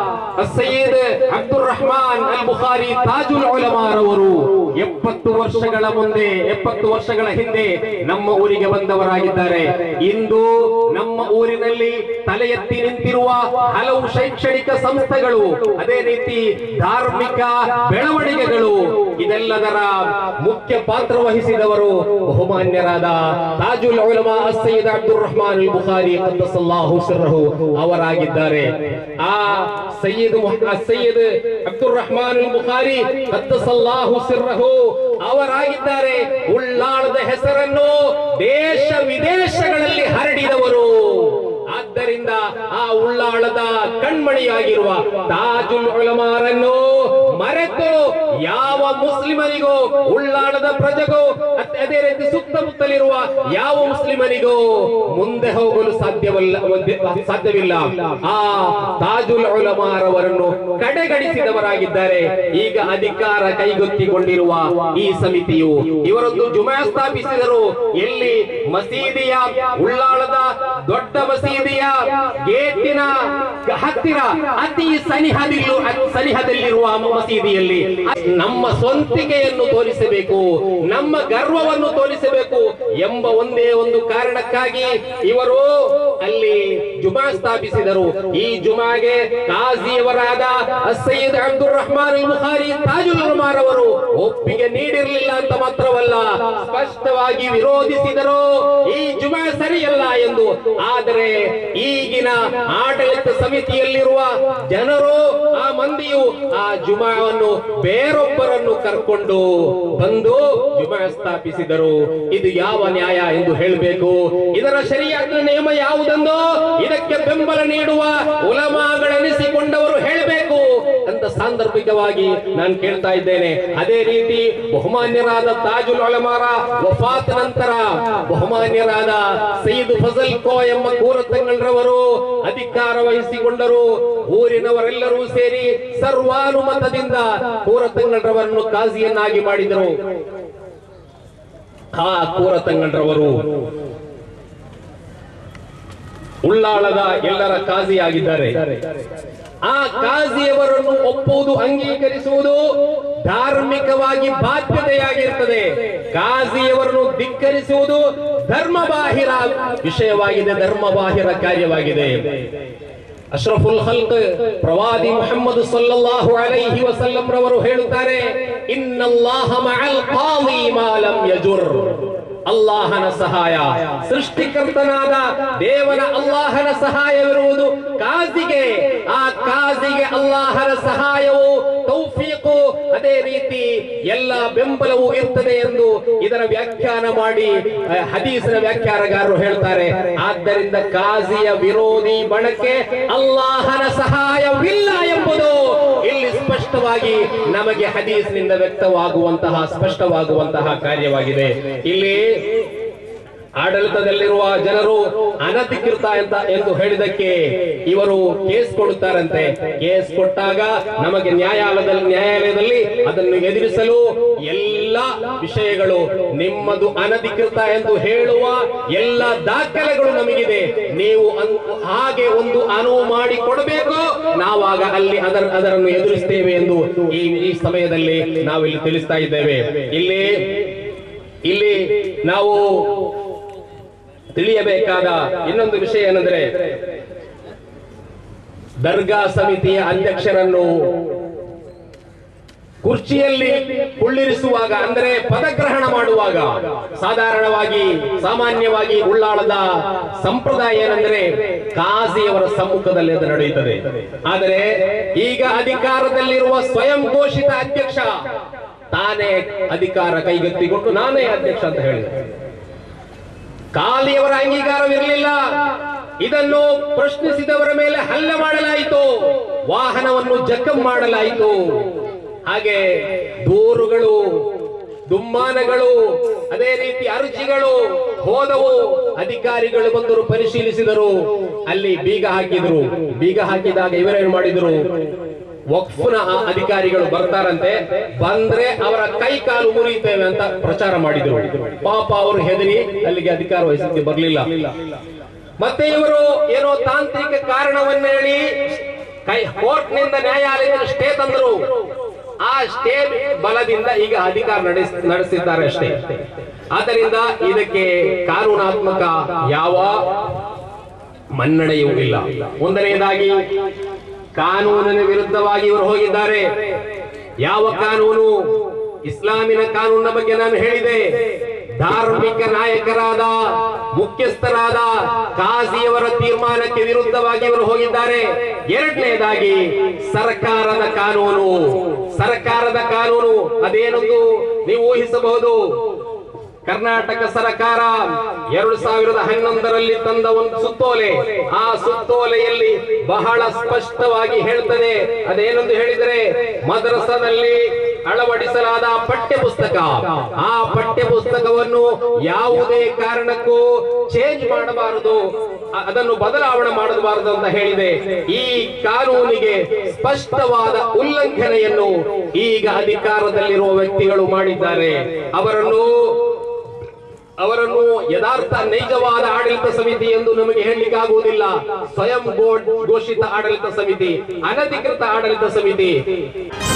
ಸಯ್ಯದ್ ಅಬ್ದುಲ್ ರಹಮಾನ್ ಅಲ್ ಬುಖಾರಿ ತಾಜುಲ್ ಉಲಮಾರವರು ಎಪ್ಪತ್ತು ವರ್ಷಗಳ ಮುಂದೆ ಎಪ್ಪತ್ತು ವರ್ಷಗಳ ಹಿಂದೆ ನಮ್ಮ ಊರಿಗೆ ಬಂದವರಾಗಿದ್ದಾರೆ ಇಂದು ನಮ್ಮ ಊರಿನಲ್ಲಿ ತಲೆ ಎತ್ತಿ ನಿಂತಿರುವ ಹಲವು ಶೈಕ್ಷಣಿಕ ಸಂಸ್ಥೆಗಳು ಅದೇ ರೀತಿ ಧಾರ್ಮಿಕ ಬೆಳವಣಿಗೆಗಳು ಇದೆಲ್ಲದರ ಮುಖ್ಯ ಪಾತ್ರ ವಹಿಸಿದವರು ಬಹುಮಾನ್ಯರಾದ ತಾಜುಲ್ ಉಲಮಾ ಸಯ್ಯದ್ ಅಬ್ದುಲ್ ರಹಮಾನ್ ಅಲ್ ಬುಖಾರಿ ಕದ್ದಸಲ್ಲಾಹು ಸಿರ್ರಹು ಅವರಾಗಿದ್ದಾರೆ ಆ ಸಯ್ಯದ್ ಮುಹ- ಸಯ್ಯದ್ ಅಬ್ದುಲ್ ರಹಮಾನ್ ಅಲ್ ಬುಖಾರಿ ಕದ್ದಸಲ್ಲಾಹು ಸಿರ್ರಹು ಅವರಾಗಿದ್ದಾರೆ ಉಳ್ಳಾಳದ ಹೆಸರನ್ನು ದೇಶ ವಿದೇಶಗಳಲ್ಲಿ ಹರಡಿದವರು ಆದ್ದರಿಂದ ಆ ಉಳ್ಳಾಳದ ಕಣ್ಮಣಿಯಾಗಿರುವ ತಾಜುಲ್ ಉಲಮಾರನ್ನು ಮರೆತು ಯಾವ ಮುಸ್ಲಿಮನಿಗೂ ಉಳ್ಳಾಳದ ಪ್ರಜೆಗೂ ಅತ್- ಅದೇ ರೀತಿ ಸುತ್ತಮುತ್ತಲಿರುವ ಯಾವ ಮುಸ್ಲಿಮನಿಗೂ ಮುಂದೆ ಹೋಗಲು ಸಾಧ್ಯವಲ್ಲ ಒಂದೇ- ಸಾಧ್ಯವಿಲ್ಲ ಆ ತಾಜುಲ್ ಉಲಮಾರವರನ್ನು ಕಡೆಗಣಿಸಿದವರಾಗಿದ್ದಾರೆ ಈಗ ಅಧಿಕಾರ ಕೈಗೊತ್ತಿಕೊಂಡಿರುವ ಈ ಸಮಿತಿಯು ಇವರೊಂದು ಜುಮಾ ಸ್ಥಾಪಿಸಿದರು ಎಲ್ಲಿ ಮಸೀದಿಯ ಉಳ್ಳಾಳದ ದೊಡ್ಡ ಮಸೀದಿಯ ಗೇಟಿನ ಹತ್ತಿರ ಅತಿ ಸನಿಹದಿಲ್ಲು ಸನಿಹದಲ್ಲಿರುವ ಮಸೀದಿಯಲ್ಲಿ ನಮ್ಮ ಸ್ವಂತಿಕೆಯನ್ನು ತೋರಿಸಬೇಕು ನಮ್ಮ ಗರ್ವವನ್ನು ತೋರಿಸಬೇಕು ಎಂಬ ಒಂದೇ ಒಂದು ಕಾರಣಕ್ಕಾಗಿ ಇವರು ಅಲ್ಲಿ ಜುಮಾ ಸ್ಥಾಪಿಸಿದರು ಈ ಜುಮಾಗೆ ಕಾಜಿಯವರಾದ ಸಯ್ಯದ್ ಅಬ್ದುಲ್ ರಹಮಾನ್ ಅಲ್ ಬುಖಾರಿ ತಾಜುಲ್ ಉಲಮಾರ್ ಅವರು ಒಪ್ಪಿಗೆ ನೀಡಿರಲಿಲ್ಲ ಅಂತ ಮಾತ್ರವಲ್ಲ ಸ್ಪಷ್ಟವಾಗಿ ವಿರೋಧಿಸಿದರು ಈ ಜುಮಾ ಸರಿಯಲ್ಲ ಎಂದು ಆದರೆ ಈಗಿನ ಆಡಳಿತ ಸಮಿತಿಯಲ್ಲಿರುವ ಜನರು ಆ ಮಂದಿಯು ಆ ಜುಮಾವನ್ನು ಬೇರೊಬ್ಬರನ್ನು ಕರ್ಕೊಂಡು ಬಂದು ಜುಮಾ ಸ್ಥಾಪಿಸಿದರು ಇದು ಯಾವ ನ್ಯಾಯ ಎಂದು ಹೇಳಬೇಕು ಇದರ ಶರಿಯಾದ ನಿಯಮ ಯಾವುದೆಂದು ಇದಕ್ಕೆ ಬೆಂಬಲ ನೀಡುವ ಉಲಮಾಗಳೆನಿಸಿಕೊಂಡವರು ಹೇಳಬೇಕು ಅಂತ ಸಾಂದರ್ಭಿಕವಾಗಿ ನಾನು ಕೇಳ್ತಾ ಇದ್ದೇನೆ ಅದೇ ರೀತಿ ಬಹುಮಾನ್ಯರಾದ ತಾಜುಲ್ ಒಳಮಾರ ವಫಾತ್ ನಂತರ ಬಹುಮಾನ್ಯರಾದ ಸೈಯದ್ ಫಜಲ್ ಕೋ ಎಂಬ ಕೂರತಂಗಳರವರು ಅಧಿಕಾರ ವಹಿಸಿಕೊಂಡರು ಊರಿನವರೆಲ್ಲರೂ ಸೇರಿ ಸರ್ವಾನುಮತದಿಂದ ಕೂರತಂಗಳರವರನ್ನು ಕಾಜಿಯನ್ನಾಗಿ ಮಾಡಿದರು ಆ ಕೂರತಂಗಳರವರು ಉಳ್ಳಾಳದ ಎಲ್ಲರ ಕಾಜಿಯಾಗಿದ್ದಾರೆ ಆ ಕಾಜಿಯವರನ್ನು ಒಪ್ಪುವುದು ಅಂಗೀಕರಿಸುವುದು ಧಾರ್ಮಿಕವಾಗಿ ಬಾಧ್ಯತೆಯಾಗಿರ್ತದೆ ಕಾಜಿಯವರನ್ನು ಧಿಕ್ಕರಿಸುವುದು ಧರ್ಮಬಾಹಿರ ವಿಷಯವಾಗಿದೆ ಧರ್ಮಬಾಹಿರ ಕಾರ್ಯವಾಗಿದೆ ಅಶ್ರಫುಲ್ ಖಲ್ಕ್ ಪ್ರವಾದಿ ಮುಹಮ್ಮದ್ ಸಲ್ಲಲ್ಲಾಹು ಅಲೈಹಿ ವಸಲ್ಲಂ ರವರು ಹೇಳುತ್ತಾರೆ ಇನ್ನಲ್ಲಾಹ ಮಅಲ್ ಕಾಲಿ ಮಾ ಲಂ ಯಜುರ್ ಅಲ್ಲಾಹನ ಸಹಾಯ ಸೃಷ್ಟಿಕರ್ತನಾದ ದೇವನ ಅಲ್ಲಾಹನ ಸಹಾಯವಿರುವುದು ಕಾಜಿಗೆ ಆ ಕಾಜಿಗೆ ಅಲ್ಲಾಹನ ಸಹಾಯವು ತೌಫೀಕು ಅದೇ ರೀತಿ ಎಲ್ಲ ಬೆಂಬಲವೂ ಇರ್ತದೆ ಎಂದು ಇದರ ವ್ಯಾಖ್ಯಾನ ಮಾಡಿ ಅಹ್, ಹದೀಸಿನ ವ್ಯಾಖ್ಯಾನಗಾರರು ಹೇಳ್ತಾರೆ ಆದ್ದರಿಂದ ಕಾಜಿಯ ವಿರೋಧಿ ಬಣಕ್ಕೆ ಅಲ್ಲಾಹನ ಸಹಾಯವಿಲ್ಲ ಎಂಬುದು ಇಲ್ಲಿ ಸ್ಪಷ್ಟವಾಗಿ ನಮಗೆ ಹದೀಸ್ನಿಂದ ವ್ಯಕ್ತವಾಗುವಂತಹ ಸ್ಪಷ್ಟವಾಗುವಂತಹ ಕಾರ್ಯವಾಗಿದೆ ಇಲ್ಲಿ ಆಡಳಿತದಲ್ಲಿರುವ ಜನರು ಅನಧಿಕೃತ ಅಂತ ಎಂದು ಹೇಳಿದಕ್ಕೆ ಇವರು ಕೇಸ್ ಕೊಡುತ್ತಾರಂತೆ ಕೇಸ್ ಕೊಟ್ಟಾಗ ನಮಗೆ ನ್ಯಾಯಾಲಯದಲ್ಲಿ ನ್ಯಾಯಾಲಯದಲ್ಲಿ ಅದನ್ನು ಎದುರಿಸಲು ಎಲ್ಲ ವಿಷಯಗಳು ನಿಮ್ಮದು ಅನಧಿಕೃತ ಎಂದು ಹೇಳುವ ಎಲ್ಲ ದಾಖಲೆಗಳು ನಮಗಿದೆ ನೀವು ಅನ್- ಹಾಗೆ ಒಂದು ಅನುವು ಮಾಡಿ ಕೊಡಬೇಕು ನಾವಾಗ ಅಲ್ಲಿ ಅದರ ಅದರನ್ನು ಎದುರಿಸ್ತೇವೆ ಎಂದು ಈ ಈ ಸಮಯದಲ್ಲಿ ನಾವಿಲ್ಲಿ ತಿಳಿಸ್ತಾ ಇದ್ದೇವೆ ಇಲ್ಲಿ ಇಲ್ಲಿ ನಾವು ತಿಳಿಯಬೇಕಾದ ಇನ್ನೊಂದು ವಿಷಯ ಏನೆಂದರೆ ದರ್ಗಾ ಸಮಿತಿಯ ಅಧ್ಯಕ್ಷರನ್ನು ಕುರ್ಚಿಯಲ್ಲಿ ಕುಳ್ಳಿರಿಸುವಾಗ ಅಂದರೆ ಪದಗ್ರಹಣ ಮಾಡುವಾಗ ಸಾಧಾರಣವಾಗಿ ಸಾಮಾನ್ಯವಾಗಿ ಉಳ್ಳಾಳದ ಸಂಪ್ರದಾಯ ಏನೆಂದರೆ ಕಾಜಿಯವರ ಸಮ್ಮುಖದಲ್ಲಿ ಅದು ನಡೆಯುತ್ತದೆ ಆದರೆ ಈಗ ಅಧಿಕಾರದಲ್ಲಿರುವ ಸ್ವಯಂ ಘೋಷಿತ ಅಧ್ಯಕ್ಷ ತಾನೇ ಅಧಿಕಾರ ಕೈಗೆತ್ತಿಕೊಂಡು ನಾನೇ ಅಧ್ಯಕ್ಷ ಅಂತ ಹೇಳಿದೆ ಕಾಲಿಯವರ ಅಂಗೀಕಾರವಿರಲಿಲ್ಲ ಇದನ್ನು ಪ್ರಶ್ನಿಸಿದವರ ಮೇಲೆ ಹಲ್ಲೆ ಮಾಡಲಾಯಿತು ವಾಹನವನ್ನು ಜಖಂ ಮಾಡಲಾಯಿತು ಹಾಗೆ ದೂರುಗಳು ದುಮ್ಮಾನಗಳು ಅದೇ ರೀತಿ ಅರ್ಜಿಗಳು ಹೋದವು ಅಧಿಕಾರಿಗಳು ಬಂದರು ಪರಿಶೀಲಿಸಿದರು ಅಲ್ಲಿ ಬೀಗ ಹಾಕಿದ್ರು ಬೀಗ ಹಾಕಿದಾಗ ಇವರೇನು ಮಾಡಿದ್ರು ವಕ್ಫ್ನ ಆ ಅಧಿಕಾರಿಗಳು ಬರ್ತಾರಂತೆ ಬಂದ್ರೆ ಅವರ ಕೈ ಕಾಲು ಮುರಿಯುತ್ತೇವೆ ಅಂತ ಪ್ರಚಾರ ಮಾಡಿದ್ರು ಪಾಪ ಅವರು ಹೆದರಿ ಅಲ್ಲಿಗೆ ಅಧಿಕಾರ ವಹಿಸಕ್ಕೆ ಬರಲಿಲ್ಲ ಮತ್ತೆ ಇವರು ಏನೋ ತಾಂತ್ರಿಕ ಕಾರಣವನ್ನ ಹೇಳಿ ಕೈ ಕೋರ್ಟ್ ನಿಂದ ನ್ಯಾಯಾಲಯದ ಸ್ಟೇ ತಂದರು ಆ ಸ್ಟೇ ಬಲದಿಂದ ಈಗ ಅಧಿಕಾರ ನಡೆಸ್ ನಡೆಸಿದ್ದಾರೆ ಅಷ್ಟೇ ಆದ್ದರಿಂದ ಇದಕ್ಕೆ ಕಾನೂನಾತ್ಮಕ ಯಾವ ಮನ್ನಣೆಯೂ ಇಲ್ಲ ಒಂದನೆಯದಾಗಿ ಕಾನೂನಿನ ವಿರುದ್ಧವಾಗಿ ಇವರು ಹೋಗಿದ್ದಾರೆ ಯಾವ ಕಾನೂನು ಇಸ್ಲಾಮಿನ ಕಾನೂನಿನ ಬಗ್ಗೆ ನಾನು ಹೇಳಿದೆ ಧಾರ್ಮಿಕ ನಾಯಕರಾದ ಮುಖ್ಯಸ್ಥರಾದ ಕಾಜಿಯವರ ತೀರ್ಮಾನಕ್ಕೆ ವಿರುದ್ಧವಾಗಿ ಇವರು ಹೋಗಿದ್ದಾರೆ ಎರಡನೇದಾಗಿ ಸರ್ಕಾರದ ಕಾನೂನು ಸರ್ಕಾರದ ಕಾನೂನು ಅದೇನೊಂದು ನೀವು ಊಹಿಸಬಹುದು ಕರ್ನಾಟಕ ಸರ್ಕಾರ ಎರಡು ಸಾವಿರದ ಹನ್ನೊಂದರಲ್ಲಿ ತಂದ ಒಂದು ಸುತ್ತೋಲೆ ಆ ಸುತ್ತೋಲೆಯಲ್ಲಿ ಬಹಳ ಸ್ಪಷ್ಟವಾಗಿ ಹೇಳ್ತದೆ ಅದೇನೆಂದು ಹೇಳಿದರೆ ಮದ್ರಸದಲ್ಲಿ ಅಳವಡಿಸಲಾದ ಪಠ್ಯ ಪುಸ್ತಕ ಆ ಪಠ್ಯ ಪುಸ್ತಕವನ್ನು ಯಾವುದೇ ಕಾರಣಕ್ಕೂ ಚೇಂಜ್ ಮಾಡಬಾರದು ಅ- ಅದನ್ನು ಬದಲಾವಣೆ ಮಾಡಬಾರದು ಅಂತ ಹೇಳಿದೆ ಈ ಕಾನೂನಿಗೆ ಸ್ಪಷ್ಟವಾದ ಉಲ್ಲಂಘನೆಯನ್ನು ಈಗ ಅಧಿಕಾರದಲ್ಲಿರುವ ವ್ಯಕ್ತಿಗಳು ಮಾಡಿದ್ದಾರೆ ಅವರನ್ನು ಅವರನ್ನು ಯಥಾರ್ಥ ನೈಜವಾದ ಆಡಳಿತ ಸಮಿತಿ ಎಂದು ನಮಗೆ ಹೇಳಲಿಕ್ಕೆ ಆಗುವುದಿಲ್ಲ ಸ್ವಯಂ ಬೋರ್ಡ್ ಘೋಷಿತ ಆಡಳಿತ ಸಮಿತಿ ಅನಧಿಕೃತ ಆಡಳಿತ ಸಮಿತಿ